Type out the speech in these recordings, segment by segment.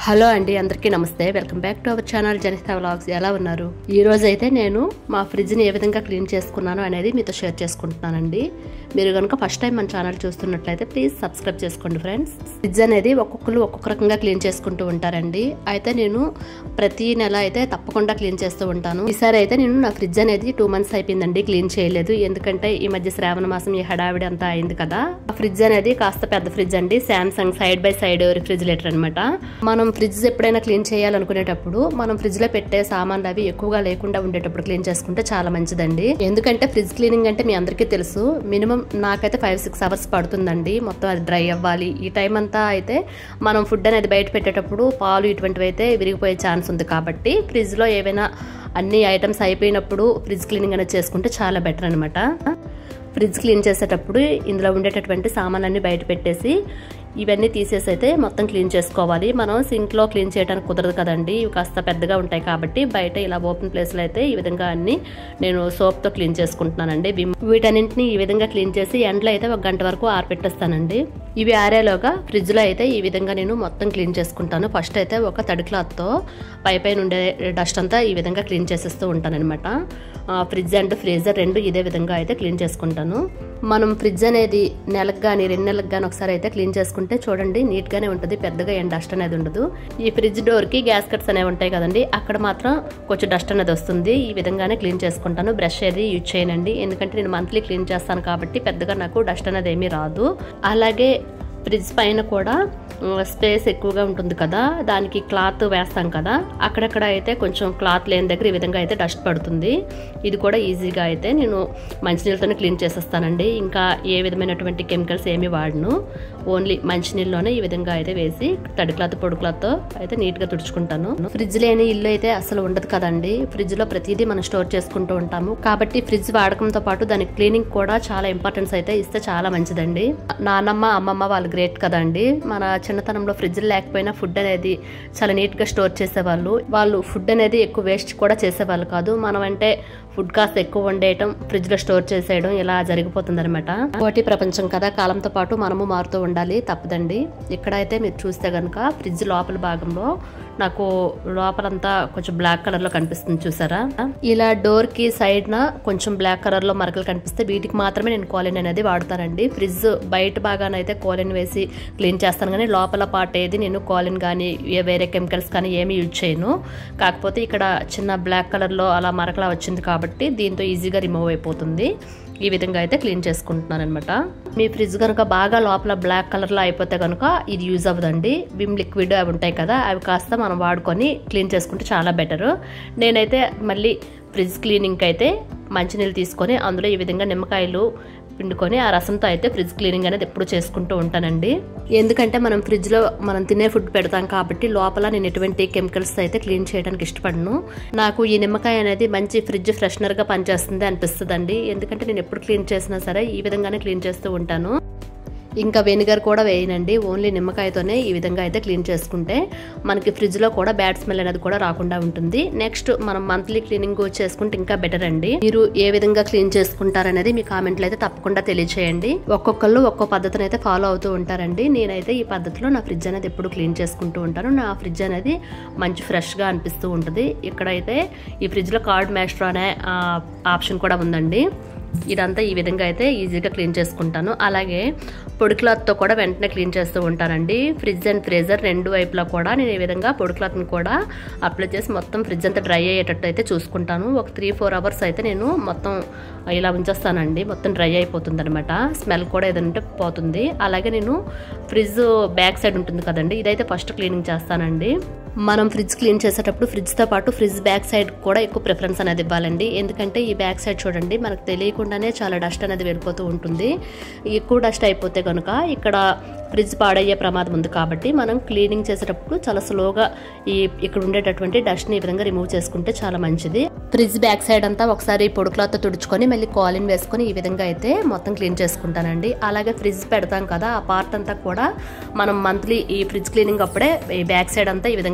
hello అండి అందరికీ నమస్తే welcome back to our channel Janitha vlogs ఎలా ఉన్నారు ఈ రోజు అయితే నేను మా ఫ్రిడ్జ్ని ఏ విధంగా క్లీన్ చేసుకున్నాను అనేది మీతో షేర్ చేసుకుంటున్నానండి మీరు కనుక ఫస్ట్ టైం మన ఛానల్ చూస్తున్నట్లయితే ప్లీజ్ సబ్స్క్రైబ్ చేసుకోండి ఫ్రెండ్స్ ఫ్రిడ్జ్ అనేది ఒక్కొక్కరు ఒక్కొక్క రకంగా క్లీన్ చేసుకుంటూ ఉంటారండి అయితే నేను ప్రతి నెల అయితే తప్పకుండా క్లీన్ చేస్తూ ఉంటాను ఈసారి అయితే నేను నా ఫ్రిడ్జ్ అనేది టూ మంత్స్ అయిపోయిందండి క్లీన్ చేయలేదు ఎందుకంటే ఈ మధ్య శ్రావణ మాసం ఈ హడావిడి అంతా అయింది కదా ఆ ఫ్రిడ్జ్ అనేది కాస్త పెద్ద ఫ్రిడ్జ్ అండి Samsung side by side refrigerator అనమాట మనం ఫ్రిడ్జ్ ఎప్పుడైనా క్లీన్ చేయాలనుకునేటప్పుడు మనం ఫ్రిడ్జ్ లో పెట్టే సామాన్లు అవి ఎక్కువగా లేకుండా ఉండేటప్పుడు క్లీన్ చేసుకుంటే చాలా మంచిదండి ఎందుకంటే ఫ్రిడ్జ్ క్లీనింగ్ అంటే మీ అందరికీ తెలుసు మినిమం నాకైతే ఫైవ్ సిక్స్ అవర్స్ పడుతుందండి మొత్తం అది డ్రై అవ్వాలి ఈ టైం అంతా అయితే మనం ఫుడ్ అనేది బయట పెట్టేటప్పుడు పాలు ఇటువంటివి అయితే విరిగిపోయే ఛాన్స్ ఉంది కాబట్టి ఫ్రిడ్జ్ లో ఏవైనా అన్ని ఐటమ్స్ అయిపోయినప్పుడు ఫ్రిడ్జ్ క్లీనింగ్ అనేది చేసుకుంటే చాలా బెటర్ అనమాట ఫ్రిడ్జ్ క్లీన్ చేసేటప్పుడు ఇందులో ఉండేటటువంటి సామాన్లన్నీ బయట పెట్టేసి ఇవన్నీ తీసేసి అయితే మొత్తం క్లీన్ చేసుకోవాలి మనం సింక్లో క్లీన్ చేయడానికి కుదరదు కదండి ఇవి కాస్త పెద్దగా ఉంటాయి కాబట్టి బయట ఇలా ఓపెన్ ప్లేస్లో అయితే ఈ విధంగా అన్ని నేను సోప్తో క్లీన్ చేసుకుంటున్నానండి విమ్ వీటన్నింటిని ఈ విధంగా క్లీన్ చేసి ఎండలో అయితే ఒక గంట వరకు ఆరపెట్టేస్తానండి ఇవి ఆరేలోగా ఫ్రిడ్జ్లో అయితే ఈ విధంగా నేను మొత్తం క్లీన్ చేసుకుంటాను ఫస్ట్ అయితే ఒక తడి క్లాత్తో పై పైన ఉండే డస్ట్ అంతా ఈ విధంగా క్లీన్ చేసేస్తూ ఉంటానన్నమాట ఫ్రిడ్జ్ అండ్ ఫ్రీజర్ రెండు ఇదే విధంగా అయితే క్లీన్ చేసుకుంటాను మనం ఫ్రిడ్జ్ అనేది నెలకు కానీ రెండు నెలలకు కానీ ఒకసారి అయితే క్లీన్ చేసుకుంటే చూడండి నీట్గానే ఉంటుంది పెద్దగా ఏం డస్ట్ అనేది ఉండదు ఈ ఫ్రిడ్జ్ డోర్కి గ్యాస్ కట్స్ అనేవి ఉంటాయి కదండి అక్కడ మాత్రం కొంచెం డస్ట్ అనేది వస్తుంది ఈ విధంగానే క్లీన్ చేసుకుంటాను బ్రష్ ఏది యూజ్ చేయనండి ఎందుకంటే నేను మంత్లీ క్లీన్ చేస్తాను కాబట్టి పెద్దగా నాకు డస్ట్ అనేది ఏమీ రాదు అలాగే ఫ్రిడ్జ్ పైన కూడా స్పేస్ ఎక్కువగా ఉంటుంది కదా దానికి క్లాత్ వేస్తాం కదా అక్కడక్కడ అయితే కొంచెం క్లాత్ లేని దగ్గర ఈ విధంగా అయితే డస్ట్ పడుతుంది ఇది కూడా ఈజీగా అయితే నేను మంచినీళ్ళతోనే క్లీన్ చేసేస్తానండి ఇంకా ఏ విధమైనటువంటి కెమికల్స్ ఏమి వాడను ఓన్లీ మంచినీళ్ళలోనే ఈ విధంగా అయితే వేసి తడి క్లాత్ పొడి క్లాత్తో అయితే నీట్గా తుడుచుకుంటాను ఫ్రిడ్జ్ లేని ఇల్లు అయితే అసలు ఉండదు కదండి ఫ్రిడ్జ్లో ప్రతిదీ మనం స్టోర్ చేసుకుంటూ ఉంటాము కాబట్టి ఫ్రిడ్జ్ వాడకంతో పాటు దానికి క్లీనింగ్ కూడా చాలా ఇంపార్టెన్స్ అయితే ఇస్తే చాలా మంచిదండి నానమ్మ అమ్మమ్మ వాళ్ళు గ్రేట్ కదండి మన చిన్నతనంలో ఫ్రిడ్జ్ లేకపోయినా ఫుడ్ అనేది చాలా నీట్గా స్టోర్ చేసేవాళ్ళు వాళ్ళు ఫుడ్ అనేది ఎక్కువ వేస్ట్ కూడా చేసేవాళ్ళు కాదు మనం అంటే ఫుడ్ కాస్త ఎక్కువ వండేయటం ఫ్రిడ్జ్లో స్టోర్ చేసేయడం ఇలా జరిగిపోతుంది అనమాట పోటీ ప్రపంచం కదా కాలంతో పాటు మనము మారుతూ ఉండాలి తప్పదండి ఇక్కడైతే మీరు చూస్తే కనుక ఫ్రిడ్జ్ లోపల భాగంలో నాకు లోపలంతా కొంచెం బ్లాక్ కలర్ లో కనిపిస్తుంది చూసారా ఇలా డోర్ కి సైడ్ న కొంచెం బ్లాక్ కలర్ లో మరకలు కనిపిస్తే వీటికి మాత్రమే నేను కోలిన్ అనేది వాడతానండి ఫ్రిడ్జ్ బయట భాగానైతే కోలిన్ వేసి క్లీన్ చేస్తాను కానీ లోపల పార్ట్ ఏది నేను కోలిన్ కానీ వేరే కెమికల్స్ కానీ ఏమి యూజ్ చేయను కాకపోతే ఇక్కడ చిన్న బ్లాక్ కలర్ లో అలా మరకలా వచ్చింది కాబట్టి దీంతో ఈజీగా రిమూవ్ అయిపోతుంది ఈ విధంగా అయితే క్లీన్ చేసుకుంటున్నాను అనమాట మీ ఫ్రిడ్జ్ కనుక బాగా లోపల బ్లాక్ కలర్లో అయిపోతే కనుక ఇది యూజ్ అవ్వదండి విమ్ లిక్విడ్ అవి ఉంటాయి కదా అవి కాస్త మనం వాడుకొని క్లీన్ చేసుకుంటే చాలా బెటరు నేనైతే మళ్ళీ ఫ్రిడ్జ్ క్లీనింగ్కి అయితే మంచినీళ్ళు తీసుకొని అందులో ఈ విధంగా నిమ్మకాయలు పిండుకొని ఆ రసంతో అయితే ఫ్రిడ్జ్ క్లీనింగ్ అనేది ఎప్పుడు చేసుకుంటూ ఉంటానండి ఎందుకంటే మనం ఫ్రిడ్జ్లో మనం తినే ఫుడ్ పెడతాం కాబట్టి లోపల నేను ఎటువంటి కెమికల్స్ అయితే క్లీన్ చేయడానికి ఇష్టపడను నాకు ఈ నిమ్మకాయ అనేది మంచి ఫ్రిడ్జ్ ఫ్రెషనర్గా పనిచేస్తుంది అనిపిస్తుందండి ఎందుకంటే నేను ఎప్పుడు క్లీన్ చేసినా సరే ఈ విధంగానే క్లీన్ చేస్తూ ఉంటాను ఇంకా వెనిగర్ కూడా వేయనండి ఓన్లీ నిమ్మకాయతోనే ఈ విధంగా అయితే క్లీన్ చేసుకుంటే మనకి ఫ్రిడ్జ్లో కూడా బ్యాడ్ స్మెల్ అనేది కూడా రాకుండా ఉంటుంది నెక్స్ట్ మనం మంత్లీ క్లీనింగ్ చేసుకుంటే ఇంకా బెటర్ అండి మీరు ఏ విధంగా క్లీన్ చేసుకుంటారనేది మీ కామెంట్లు అయితే తప్పకుండా తెలియచేయండి ఒక్కొక్కళ్ళు ఒక్కో పద్ధతిని అయితే ఫాలో అవుతూ ఉంటారండి నేనైతే ఈ పద్ధతిలో నా ఫ్రిడ్జ్ అనేది ఎప్పుడు క్లీన్ చేసుకుంటూ ఉంటాను నా ఫ్రిడ్జ్ అనేది మంచి ఫ్రెష్గా అనిపిస్తూ ఉంటుంది ఇక్కడైతే ఈ ఫ్రిడ్జ్లో కార్డ్ మ్యాస్టర్ అనే ఆప్షన్ కూడా ఉందండి ఇదంతా ఈ విధంగా అయితే ఈజీగా క్లీన్ చేసుకుంటాను అలాగే పొడి క్లాత్తో కూడా వెంటనే క్లీన్ చేస్తూ ఉంటానండి ఫ్రిడ్జ్ అండ్ ఫ్రీజర్ రెండు వైపులా కూడా నేను ఈ విధంగా పొడి క్లాత్ని కూడా అప్లై చేసి మొత్తం ఫ్రిడ్జ్ అంతా డ్రై అయ్యేటట్టు అయితే చూసుకుంటాను ఒక త్రీ ఫోర్ అవర్స్ అయితే నేను మొత్తం ఇలా ఉంచేస్తానండి మొత్తం డ్రై అయిపోతుంది అనమాట స్మెల్ కూడా ఏదంటే పోతుంది అలాగే నేను ఫ్రిడ్జ్ బ్యాక్ సైడ్ ఉంటుంది కదండి ఇదైతే ఫస్ట్ క్లీనింగ్ చేస్తానండి మనం ఫ్రిడ్జ్ క్లీన్ చేసేటప్పుడు ఫ్రిడ్జ్తో పాటు ఫ్రిడ్జ్ బ్యాక్ సైడ్ కూడా ఎక్కువ ప్రిఫరెన్స్ అనేది ఇవ్వాలండి ఎందుకంటే ఈ బ్యాక్ సైడ్ చూడండి మనకు తెలియకుండానే చాలా డస్ట్ అనేది వెళ్ళిపోతూ ఉంటుంది ఎక్కువ డస్ట్ అయిపోతే కనుక ఇక్కడ ఫ్రిడ్జ్ పాడయ్యే ప్రమాదం ఉంది కాబట్టి మనం క్లీనింగ్ చేసేటప్పుడు చాలా స్లోగా ఈ ఇక్కడ ఉండేటటువంటి డస్ట్ని ఈ విధంగా రిమూవ్ చేసుకుంటే చాలా మంచిది ఫ్రిడ్జ్ బ్యాక్ సైడ్ అంతా ఒకసారి పొడి క్లాత్ తుడుచుకొని మళ్ళీ కాలిన్ వేసుకొని ఈ విధంగా అయితే మొత్తం క్లీన్ చేసుకుంటానండి అలాగే ఫ్రిడ్జ్ పెడతాం కదా ఆ పార్ట్ అంతా కూడా మనం మంత్లీ ఈ ఫ్రిడ్జ్ క్లీనింగ్ అప్పుడే ఈ బ్యాక్ సైడ్ అంతా ఈ విధంగా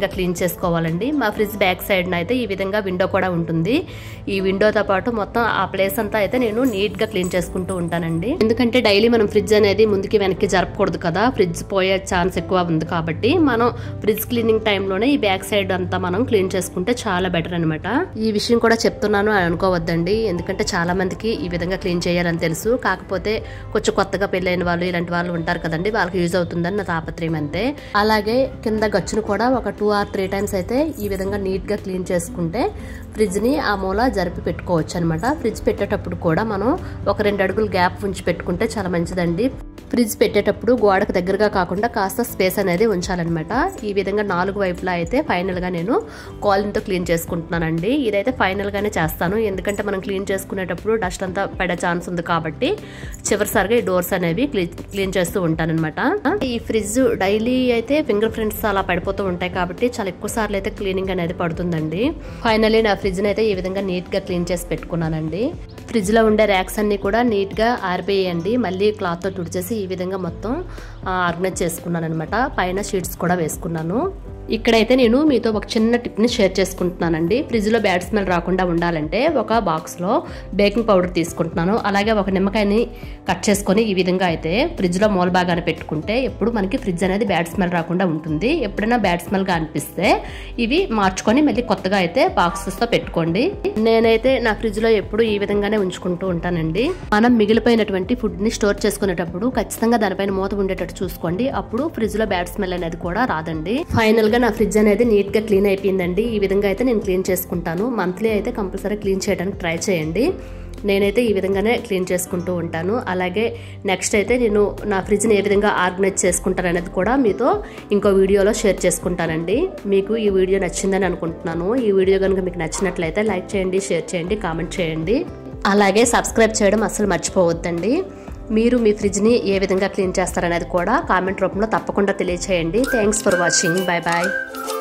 విధంగా క్లీన్ చేసుకోవాలండి మా ఫ్రిడ్జ్ బ్యాక్ సైడ్ అయితే ఈ విధంగా విండో కూడా ఉంటుంది ఈ విండోతో పాటు మొత్తం ఆ ప్లేస్ అంతా అయితే నేను నీట్ గా క్లీన్ చేసుకుంటూ ఉంటానండి ఎందుకంటే డైలీ మనం ఫ్రిడ్జ్ అనేది ముందుకి వెనక్కి జరపకూడదు కదా ఫ్రిడ్జ్ పోయే ఛాన్స్ ఎక్కువ ఉంది కాబట్టి మనం ఫ్రిడ్జ్ క్లీనింగ్ టైంలోనే ఈ బ్యాక్ సైడ్ అంతా మనం క్లీన్ చేసుకుంటే చాలా బెటర్ అనమాట ఈ విషయం కూడా చెప్తున్నాను అని అనుకోవద్దండి ఎందుకంటే చాలా మందికి ఈ విధంగా క్లీన్ చేయాలని తెలుసు కాకపోతే కొంచెం కొత్తగా పెళ్ళైన వాళ్ళు ఇలాంటి వాళ్ళు ఉంటారు కదండి వాళ్ళకి యూజ్ అవుతుందని నా తాపత్రయం అంతే అలాగే కింద గచ్చును కూడా ఒక టూ ఆర్ త్రీ టైమ్స్ అయితే ఈ విధంగా నీట్ గా క్లీన్ చేసుకుంటే ఫ్రిడ్జ్ ని ఆ మూల జరిపి పెట్టుకోవచ్చు అనమాట ఫ్రిడ్జ్ పెట్టేటప్పుడు కూడా మనం ఒక రెండు అడుగులు గ్యాప్ ఉంచి పెట్టుకుంటే చాలా మంచిదండి ఫ్రిడ్జ్ పెట్టేటప్పుడు గోడకు దగ్గరగా కాకుండా కాస్త స్పేస్ అనేది ఉంచాలన్నమాట ఈ విధంగా నాలుగు వైపులా అయితే ఫైనల్గా నేను కాలిన్తో క్లీన్ చేసుకుంటున్నానండి ఇదైతే ఫైనల్గానే చేస్తాను ఎందుకంటే మనం క్లీన్ చేసుకునేటప్పుడు డస్ట్ అంతా పడే ఛాన్స్ ఉంది కాబట్టి చివరిసారిగా ఈ డోర్స్ అనేవి క్లీన్ చేస్తూ ఉంటానన్నమాట ఈ ఫ్రిడ్జ్ డైలీ అయితే ఫింగర్ ప్రింట్స్ అలా పడిపోతూ ఉంటాయి కాబట్టి చాలా ఎక్కువ సార్లు అయితే క్లీనింగ్ అనేది పడుతుందండి ఫైనల్లీ నా ఫ్రిడ్జ్ని అయితే ఈ విధంగా నీట్గా క్లీన్ చేసి పెట్టుకున్నానండి ఫ్రిడ్జ్లో ఉండే ర్యాక్స్ అన్నీ కూడా నీట్గా ఆరిపోయాయండి మళ్ళీ క్లాత్తో తుడిచేసి ఈ విధంగా మొత్తం ఆర్గనైజ్ చేసుకున్నాను అనమాట పైన షీట్స్ కూడా వేసుకున్నాను ఇక్కడైతే నేను మీతో ఒక చిన్న టిప్ని షేర్ చేసుకుంటున్నానండి ఫ్రిడ్జ్లో బ్యాడ్ స్మెల్ రాకుండా ఉండాలంటే ఒక బాక్స్లో బేకింగ్ పౌడర్ తీసుకుంటున్నాను అలాగే ఒక నిమ్మకాయని కట్ చేసుకొని ఈ విధంగా అయితే ఫ్రిడ్జ్లో మూల భాగాన్ని పెట్టుకుంటే ఎప్పుడు మనకి ఫ్రిడ్జ్ అనేది బ్యాడ్ స్మెల్ రాకుండా ఉంటుంది ఎప్పుడైనా బ్యాడ్ స్మెల్గా అనిపిస్తే ఇవి మార్చుకొని మళ్ళీ కొత్తగా అయితే బాక్సెస్తో పెట్టుకోండి నేనైతే నా ఫ్రిడ్జ్లో ఎప్పుడు ఈ విధంగానే ఉంచుకుంటూ ఉంటానండి మనం మిగిలిపోయినటువంటి ఫుడ్ని స్టోర్ చేసుకునేటప్పుడు ఖచ్చితంగా దానిపైన మూత ఉండేటట్టు చూసుకోండి అప్పుడు ఫ్రిడ్జ్లో బ్యాడ్ స్మెల్ అనేది కూడా రాదండి ఫైనల్ గా నా ఫ్రిడ్జ్ అనేది నీట్ గా క్లీన్ అయిపోయిందండి ఈ విధంగా అయితే నేను క్లీన్ చేసుకుంటాను మంత్లీ అయితే కంపల్సరీ క్లీన్ చేయడానికి ట్రై చేయండి నేనైతే ఈ విధంగానే క్లీన్ చేసుకుంటూ ఉంటాను అలాగే నెక్స్ట్ అయితే నేను నా ఫ్రిడ్జ్ని ఏ విధంగా ఆర్గనైజ్ చేసుకుంటాను అనేది కూడా మీతో ఇంకో వీడియోలో షేర్ చేసుకుంటానండి మీకు ఈ వీడియో నచ్చిందని అనుకుంటున్నాను ఈ వీడియో కనుక మీకు నచ్చినట్లయితే లైక్ చేయండి షేర్ చేయండి కామెంట్ చేయండి అలాగే సబ్స్క్రైబ్ చేయడం అస్సలు మర్చిపోవద్దండి మీరు మీ ఫ్రిడ్జ్ని ఏ విధంగా క్లీన్ చేస్తారనేది కూడా కామెంట్ రూపంలో తప్పకుండా తెలియచేయండి thanks for watching bye bye